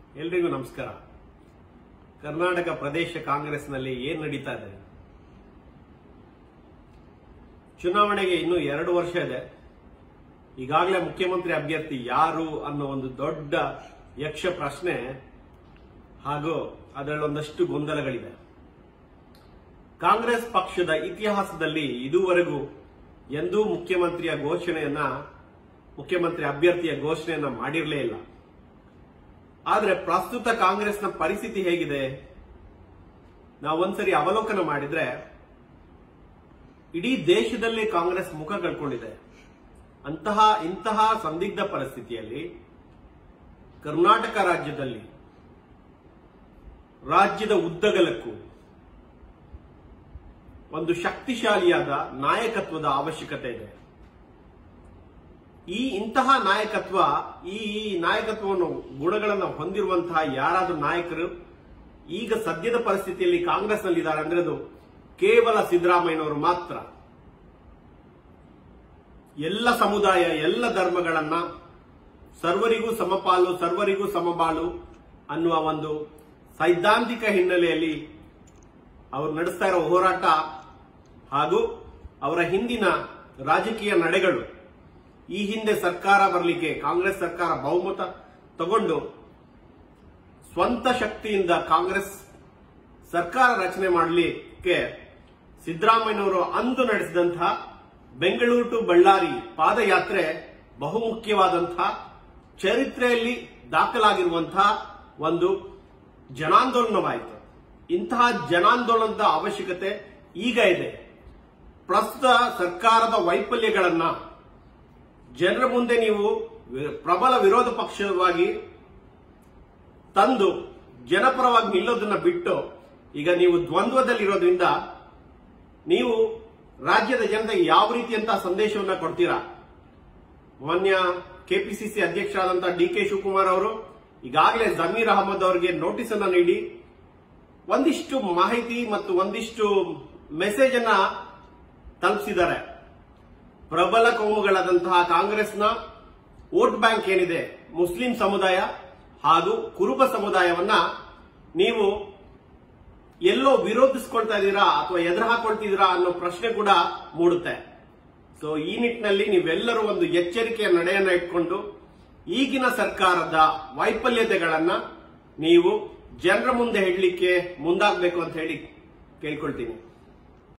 ಎಲ್ರಿಗೂ ನಮಸ್ಕಾರ ಕರ್ನಾಟಕ ಪ್ರದೇಶ ಕಾಂಗ್ರೆಸ್ನಲ್ಲಿ ಏನ್ ನಡೀತಾ ಇದೆ ಚುನಾವಣೆಗೆ ಇನ್ನು ಎರಡು ವರ್ಷ ಇದೆ ಈಗಾಗಲೇ ಮುಖ್ಯಮಂತ್ರಿ ಅಭ್ಯರ್ಥಿ ಯಾರು ಅನ್ನೋ ಒಂದು ದೊಡ್ಡ ಯಕ್ಷ ಪ್ರಶ್ನೆ ಹಾಗೂ ಅದರಲ್ಲೊಂದಷ್ಟು ಗೊಂದಲಗಳಿವೆ ಕಾಂಗ್ರೆಸ್ ಪಕ್ಷದ ಇತಿಹಾಸದಲ್ಲಿ ಇದುವರೆಗೂ ಎಂದೂ ಮುಖ್ಯಮಂತ್ರಿಯ ಘೋಷಣೆಯನ್ನ ಮುಖ್ಯಮಂತ್ರಿ ಅಭ್ಯರ್ಥಿಯ ಘೋಷಣೆಯನ್ನ ಮಾಡಿರಲೇ ಇಲ್ಲ ಆದ್ರೆ ಪ್ರಸ್ತುತ ಕಾಂಗ್ರೆಸ್ನ ಪರಿಸ್ಥಿತಿ ಹೇಗಿದೆ ನಾವು ಒಂದ್ಸರಿ ಅವಲೋಕನ ಮಾಡಿದ್ರೆ ಇಡೀ ದೇಶದಲ್ಲಿ ಕಾಂಗ್ರೆಸ್ ಮುಖ ಕಳ್ಕೊಂಡಿದೆ ಅಂತಹ ಇಂತಹ ಸಂದಿಗ್ಧ ಪರಿಸ್ಥಿತಿಯಲ್ಲಿ ಕರ್ನಾಟಕ ರಾಜ್ಯದಲ್ಲಿ ರಾಜ್ಯದ ಉದ್ದಗಲಕ್ಕೂ ಒಂದು ಶಕ್ತಿಶಾಲಿಯಾದ ನಾಯಕತ್ವದ ಅವಶ್ಯಕತೆ ಇದೆ ಈ ಇಂತಹ ನಾಯಕತ್ವ ಈ ಈ ನಾಯಕತ್ವವನ್ನು ಗುಣಗಳನ್ನು ಹೊಂದಿರುವಂತಹ ಯಾರಾದರೂ ನಾಯಕರು ಈಗ ಸದ್ಯದ ಪರಿಸ್ಥಿತಿಯಲ್ಲಿ ಕಾಂಗ್ರೆಸ್ನಲ್ಲಿದ್ದಾರೆ ಅಂದ್ರೆ ಅದು ಕೇವಲ ಸಿದ್ದರಾಮಯ್ಯನವರು ಮಾತ್ರ ಎಲ್ಲ ಸಮುದಾಯ ಎಲ್ಲ ಧರ್ಮಗಳನ್ನ ಸರ್ವರಿಗೂ ಸಮಪಾಲು ಸರ್ವರಿಗೂ ಸಮಬಾಳು ಅನ್ನುವ ಒಂದು ಸೈದ್ಧಾಂತಿಕ ಹಿನ್ನೆಲೆಯಲ್ಲಿ ಅವರು ನಡೆಸ್ತಾ ಇರೋ ಹೋರಾಟ ಹಾಗೂ ಅವರ ಹಿಂದಿನ ರಾಜಕೀಯ ನಡೆಗಳು ಈ ಹಿಂದೆ ಸರ್ಕಾರ ಬರಲಿಕ್ಕೆ ಕಾಂಗ್ರೆಸ್ ಸರ್ಕಾರ ಬಹುಮತ ತಗೊಂಡು ಸ್ವಂತ ಶಕ್ತಿಯಿಂದ ಕಾಂಗ್ರೆಸ್ ಸರ್ಕಾರ ರಚನೆ ಮಾಡಲಿಕ್ಕೆ ಸಿದ್ದರಾಮಯ್ಯನವರು ಅಂದು ನಡೆಸಿದಂತಹ ಬೆಂಗಳೂರು ಟು ಬಳ್ಳಾರಿ ಪಾದಯಾತ್ರೆ ಬಹುಮುಖ್ಯವಾದಂತಹ ಚರಿತ್ರೆಯಲ್ಲಿ ದಾಖಲಾಗಿರುವಂತಹ ಒಂದು ಜನಾಂದೋಲನವಾಯಿತು ಇಂತಹ ಜನಾಂದೋಲನದ ಅವಶ್ಯಕತೆ ಈಗ ಇದೆ ಪ್ರಸ್ತುತ ಸರ್ಕಾರದ ವೈಫಲ್ಯಗಳನ್ನ ಜನರ ಮುಂದೆ ನೀವು ವಿ- ಪ್ರಬಲ ವಿರೋಧ ಪಕ್ಷವಾಗಿ ತಂದು ಜನಪರವಾಗಿ ನಿಲ್ಲೋದನ್ನ ಬಿಟ್ಟು ಈಗ ನೀವು ದ್ವಂದ್ವದಲ್ಲಿರೋದ್ರಿಂದ ನೀವು ರಾಜ್ಯದ ಜನತೆಗೆ ಯಾವ ರೀತಿಯಂತಹ ಸಂದೇಶವನ್ನ ಕೊಡ್ತೀರಾ ಮಾನ್ಯ ಕೆಪಿಸಿಸಿ ಅಧ್ಯಕ್ಷರಾದಂತಹ ಡಿ ಕೆ ಶಿವಕುಮಾರ್ ಅವರು ಈಗಾಗಲೇ ಜಮೀರ್ ಅಹಮದ್ ಅವರಿಗೆ ನೋಟಿಸ್ ಅನ್ನ ನೀಡಿ ಒಂದಿಷ್ಟು ಮಾಹಿತಿ ಮತ್ತು ಒಂದಿಷ್ಟು ಮೆಸೇಜ್ ಅನ್ನ ತಲುಪಿಸಿದ್ದಾರೆ ಪ್ರಬಲ ಕೋಮುಗಳಾದಂತಹ ಕಾಂಗ್ರೆಸ್ನ ವೋಟ್ ಬ್ಯಾಂಕ್ ಏನಿದೆ ಮುಸ್ಲಿಂ ಸಮುದಾಯ ಹಾಗೂ ಕುರುಬ ಸಮುದಾಯವನ್ನ ನೀವು ಎಲ್ಲೋ ವಿರೋಧಿಸ್ಕೊಳ್ತಾ ಇದ್ದೀರಾ ಅಥವಾ ಎದುರು ಹಾಕೊಳ್ತಿದ್ದೀರಾ ಅನ್ನೋ ಪ್ರಶ್ನೆ ಕೂಡ ಮೂಡುತ್ತೆ ಸೊ ಈ ನಿಟ್ಟಿನಲ್ಲಿ ನೀವೆಲ್ಲರೂ ಒಂದು ಎಚ್ಚರಿಕೆಯ ನಡೆಯನ್ನ ಇಟ್ಕೊಂಡು ಈಗಿನ ಸರ್ಕಾರದ ವೈಫಲ್ಯತೆಗಳನ್ನ ನೀವು ಜನರ ಮುಂದೆ ಹೇಳಲಿಕ್ಕೆ ಮುಂದಾಗಬೇಕು ಅಂತ ಹೇಳಿ ಕೇಳ್ಕೊಳ್ತೀನಿ